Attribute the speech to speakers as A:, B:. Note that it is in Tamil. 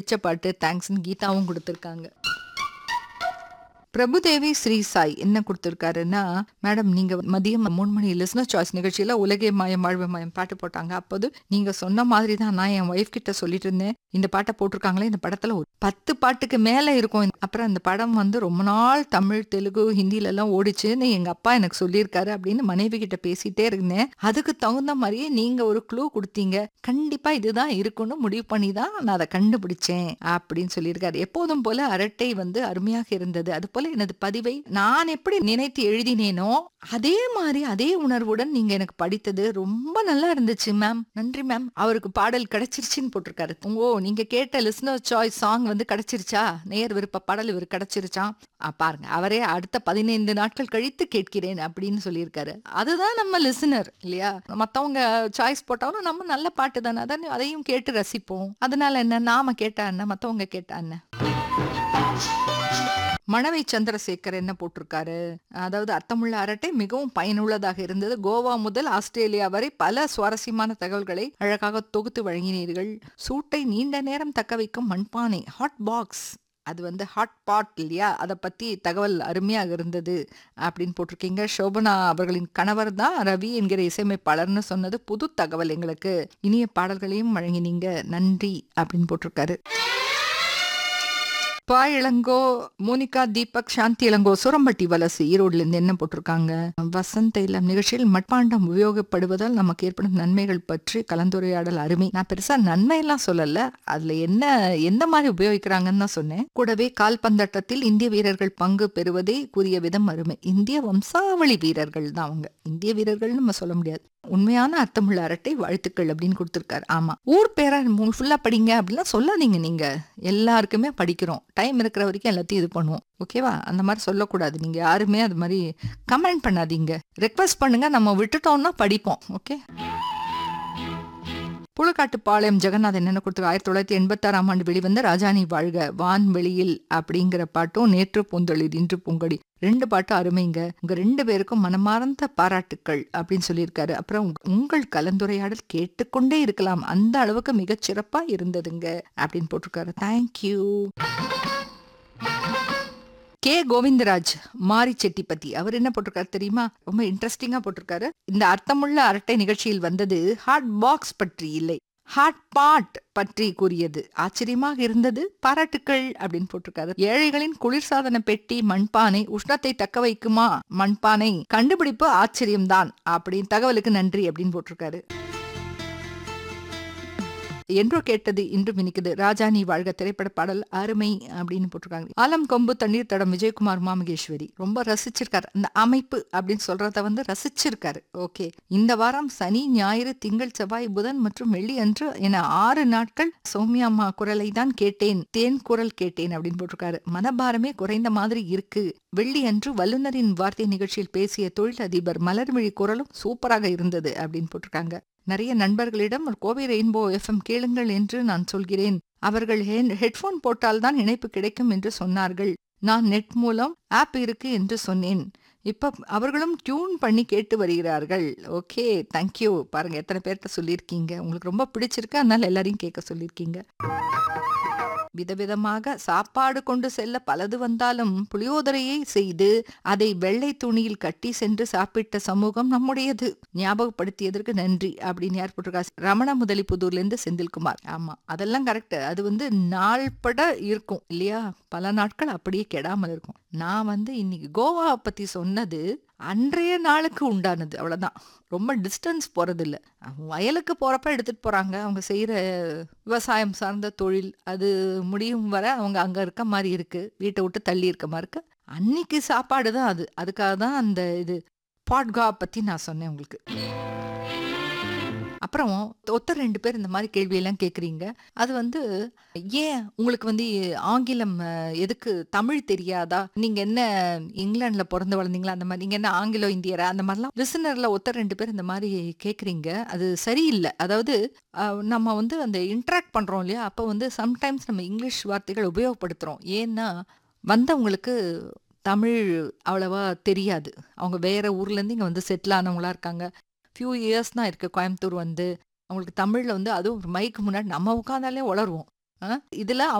A: பிடிச்ச பாட்டு தேங்க்ஸ்னு கீதாவும் கொடுத்துருக்காங்க பிரபுதேவி ஸ்ரீ சாய் என்ன கொடுத்துருக்காருன்னா மேடம் நீங்க மதியம் மூணு மணி லிஸ்னர் சாய்ஸ் நிகழ்ச்சியில உலகே மாயம் வாழ்வு மாயம் பாட்டு போட்டாங்க அப்போது நீங்க சொன்ன மாதிரி தான் நான் என் ஒய்ஃப் கிட்ட சொல்லிட்டு இருந்தேன் இந்த பாட்டை போட்டிருக்காங்களே இந்த படத்துல ஒரு பத்து பாட்டுக்கு மேல இருக்கும் அப்புறம் அந்த படம் வந்து ரொம்ப நாள் தமிழ் தெலுங்கு ஹிந்தில எல்லாம் ஓடிச்சுன்னு எங்க அப்பா எனக்கு சொல்லியிருக்காரு அப்படின்னு மனைவி கிட்ட பேசிட்டே இருந்தேன் அதுக்கு தகுந்த மாதிரியே நீங்க ஒரு க்ளூ கொடுத்தீங்க கண்டிப்பா இதுதான் இருக்கும்னு முடிவு பண்ணி தான் நான் அதை கண்டுபிடிச்சேன் அப்படின்னு சொல்லியிருக்காரு எப்போதும் போல அரட்டை வந்து அருமையாக இருந்தது அது போல எனது பதிவை நான் எப்படி நினைத்து எழுதினேனோ அதே மாதிரி அதே உணர்வுடன் நீங்க எனக்கு படித்தது ரொம்ப நல்லா இருந்துச்சு மேம் நன்றி மேம் அவருக்கு பாடல் கிடைச்சிருச்சுன்னு போட்டிருக்காரு ஓ நீங்க கேட்ட லிஸ்னர் சாய்ஸ் சாங் வந்து கிடைச்சிருச்சா நேர் விருப்ப பாடல் இவர் கிடைச்சிருச்சான் ஆ, பாருங்க அவரே அடுத்த பதினைந்து நாட்கள் கழித்து கேட்கிறேன் அப்படின்னு சொல்லியிருக்காரு அதுதான் நம்ம லிசனர் இல்லையா மத்தவங்க சாய்ஸ் போட்டாலும் நம்ம நல்ல பாட்டு தானே அதான் அதையும் கேட்டு ரசிப்போம் அதனால என்ன நாம கேட்டா என்ன மத்தவங்க கேட்டா என்ன மணவை சந்திரசேகர் என்ன போட்டிருக்காரு அதாவது அர்த்தமுள்ள அரட்டை மிகவும் பயனுள்ளதாக இருந்தது கோவா முதல் ஆஸ்திரேலியா வரை பல சுவாரஸ்யமான தகவல்களை அழகாக தொகுத்து வழங்கினீர்கள் சூட்டை நீண்ட நேரம் தக்க வைக்கும் மண்பானை ஹாட் பாக்ஸ் அது வந்து ஹாட் பாட் இல்லையா அதை பத்தி தகவல் அருமையாக இருந்தது அப்படின்னு போட்டிருக்கீங்க சோபனா அவர்களின் கணவர் தான் ரவி என்கிற இசையமைப்பாளர்னு சொன்னது புது தகவல் எங்களுக்கு இனிய பாடல்களையும் வழங்கினீங்க நன்றி அப்படின்னு போட்டிருக்காரு பா இளங்கோ மோனிகா தீபக் சாந்தி இளங்கோ சுரம்பட்டி வலசு ஈரோடுல இருந்து என்ன போட்டிருக்காங்க வசந்த இல்லம் நிகழ்ச்சியில் மட்பாண்டம் உபயோகப்படுவதால் நமக்கு ஏற்படும் நன்மைகள் பற்றி கலந்துரையாடல் அருமை நான் பெருசா நன்மை எல்லாம் சொல்லல அதுல என்ன எந்த மாதிரி உபயோகிக்கிறாங்கன்னு தான் சொன்னேன் கூடவே கால்பந்தாட்டத்தில் இந்திய வீரர்கள் பங்கு பெறுவதே கூறிய விதம் அருமை இந்திய வம்சாவளி வீரர்கள் தான் அவங்க இந்திய வீரர்கள்னு நம்ம சொல்ல முடியாது உண்மையான அர்த்தமுள்ள அரட்டை வாழ்த்துக்கள் அப்படின்னு கொடுத்துருக்காரு ஆமா ஊர் பேரை ஃபுல்லா படிங்க அப்படிலாம் சொல்லாதீங்க நீங்க எல்லாருக்குமே படிக்கிறோம் டைம் இருக்கிற வரைக்கும் எல்லாத்தையும் இது பண்ணுவோம் ஓகேவா அந்த மாதிரி சொல்லக்கூடாது நீங்க யாருமே அது மாதிரி கமெண்ட் பண்ணாதீங்க ரெக்வஸ்ட் பண்ணுங்க நம்ம விட்டுட்டோம்னா படிப்போம் ஓகே புழுக்காட்டுப்பாளையம் ஜெகநாதன் என்ன கொடுத்து ஆயிரத்தி தொள்ளாயிரத்தி எண்பத்தாறாம் ஆண்டு வெளிவந்த ராஜாணி வாழ்க வான்வெளியில் அப்படிங்கிற பாட்டும் நேற்று பூந்தொழில் இன்று பூங்கொடி ரெண்டு பாட்டும் அருமைங்க உங்க ரெண்டு பேருக்கும் மனமார்ந்த பாராட்டுக்கள் அப்படின்னு சொல்லியிருக்காரு அப்புறம் உங்க- உங்கள் கலந்துரையாடல் கேட்டுக்கொண்டே இருக்கலாம் அந்த அளவுக்கு மிகச் சிறப்பா இருந்ததுங்க அப்படின்னு போட்டிருக்காரு தேங்க்யூ கே கோவிந்தராஜ் மாரி செட்டிப்பத்தி அவர் என்ன போட்டிருக்காரு தெரியுமா ரொம்ப இன்ட்ரெஸ்டிங்கா போட்டிருக்காரு இந்த அர்த்தமுள்ள அரட்டை நிகழ்ச்சியில் வந்தது ஹாட் பாக்ஸ் பற்றி இல்லை ஹாட் பாட் பற்றி கூறியது ஆச்சரியமாக இருந்தது பாராட்டுக்கள் அப்படின்னு போட்டிருக்காரு ஏழைகளின் குளிர்சாதன பெட்டி மண்பானை உஷ்ணத்தை தக்க வைக்குமா மண்பானை கண்டுபிடிப்பு ஆச்சரியம்தான் அப்படின்னு தகவலுக்கு நன்றி அப்படின்னு போட்டிருக்காரு என்றோ கேட்டது இன்றும் இனிக்குது ராஜா நீ வாழ்க திரைப்பட பாடல் அருமை அப்படின்னு போட்டிருக்காங்க ஆலம் கொம்பு தண்ணீர் தடம் விஜயகுமார் மாமகேஸ்வரி ரொம்ப ரசிச்சிருக்காரு அந்த அமைப்பு அப்படின்னு சொல்றத வந்து ரசிச்சிருக்காரு ஓகே இந்த வாரம் சனி ஞாயிறு திங்கள் செவ்வாய் புதன் மற்றும் வெள்ளி அன்று என ஆறு நாட்கள் சௌமியாம்மா குரலை தான் கேட்டேன் தேன் குரல் கேட்டேன் அப்படின்னு போட்டிருக்காரு மனபாரமே குறைந்த மாதிரி இருக்கு வெள்ளி அன்று வல்லுநரின் வார்த்தை நிகழ்ச்சியில் பேசிய தொழில் அதிபர் மலர்விழி குரலும் சூப்பராக இருந்தது அப்படின்னு போட்டிருக்காங்க நிறைய நண்பர்களிடம் ஒரு கோவை ரெயின்போ எஃப்எம் கேளுங்கள் என்று நான் சொல்கிறேன் அவர்கள் ஹெட்போன் போட்டால்தான் இணைப்பு கிடைக்கும் என்று சொன்னார்கள் நான் நெட் மூலம் ஆப் இருக்கு என்று சொன்னேன் இப்ப அவர்களும் டியூன் பண்ணி கேட்டு வருகிறார்கள் ஓகே தேங்க்யூ பாருங்க எத்தனை பேர்கிட்ட சொல்லியிருக்கீங்க உங்களுக்கு ரொம்ப பிடிச்சிருக்கு அதனால எல்லாரையும் கேட்க சொல்லியிருக்கீங்க விதவிதமாக சாப்பாடு கொண்டு செல்ல பலது வந்தாலும் புளியோதரையை செய்து அதை வெள்ளை துணியில் கட்டி சென்று சாப்பிட்ட சமூகம் நம்முடையது ஞாபகப்படுத்தியதற்கு நன்றி அப்படின்னு யார் போட்டிருக்கா ரமண முதலிப்புதூர்ல இருந்து செந்தில்குமார் ஆமா அதெல்லாம் கரெக்ட் அது வந்து நாள்பட இருக்கும் இல்லையா பல நாட்கள் அப்படியே கெடாமல் இருக்கும் நான் வந்து இன்னைக்கு கோவா பத்தி சொன்னது அன்றைய நாளுக்கு உண்டானது அவ்வளவுதான் ரொம்ப டிஸ்டன்ஸ் போறது இல்ல வயலுக்கு போறப்ப எடுத்துட்டு போறாங்க அவங்க செய்யற விவசாயம் சார்ந்த தொழில் அது முடியும் வர அவங்க அங்க இருக்க மாதிரி இருக்கு வீட்டை விட்டு தள்ளி இருக்க மாதிரி இருக்கு அன்னைக்கு சாப்பாடு தான் அது அதுக்காக தான் அந்த இது பாட்கா பத்தி நான் சொன்னேன் உங்களுக்கு அப்புறம் ஒருத்தர் ரெண்டு பேர் இந்த மாதிரி கேள்வியெல்லாம் கேட்குறீங்க அது வந்து ஏன் உங்களுக்கு வந்து ஆங்கிலம் அஹ், எதுக்கு தமிழ் தெரியாதா நீங்க என்ன இங்கிலாந்துல பிறந்து வளர்ந்தீங்களா அந்த மாதிரி நீங்க என்ன ஆங்கிலோ இந்தியரா அந்த மாதிரிலாம் லிசனர்ல ஒருத்தர் ரெண்டு பேர் இந்த மாதிரி கேட்குறீங்க அது சரியில்லை அதாவது அஹ், நம்ம வந்து அந்த இன்ட்ராக்ட் பண்றோம் இல்லையா அப்போ வந்து சம்டைம்ஸ் நம்ம இங்கிலீஷ் வார்த்தைகள் உபயோகப்படுத்துறோம் ஏன்னா வந்தவங்களுக்கு தமிழ் அவ்வளவா தெரியாது அவங்க வேற ஊர்ல இருந்து இங்க வந்து செட்டில் ஆனவங்களா இருக்காங்க ஃபியூ இயர்ஸ் தான் இருக்கு கோயம்புத்தூர் வந்து அவங்களுக்கு தமிழ்ல வந்து அதுவும் மைக்கு முன்னாடி நம்ம உட்காந்தாலே உளருவோம் ஆ? இதுல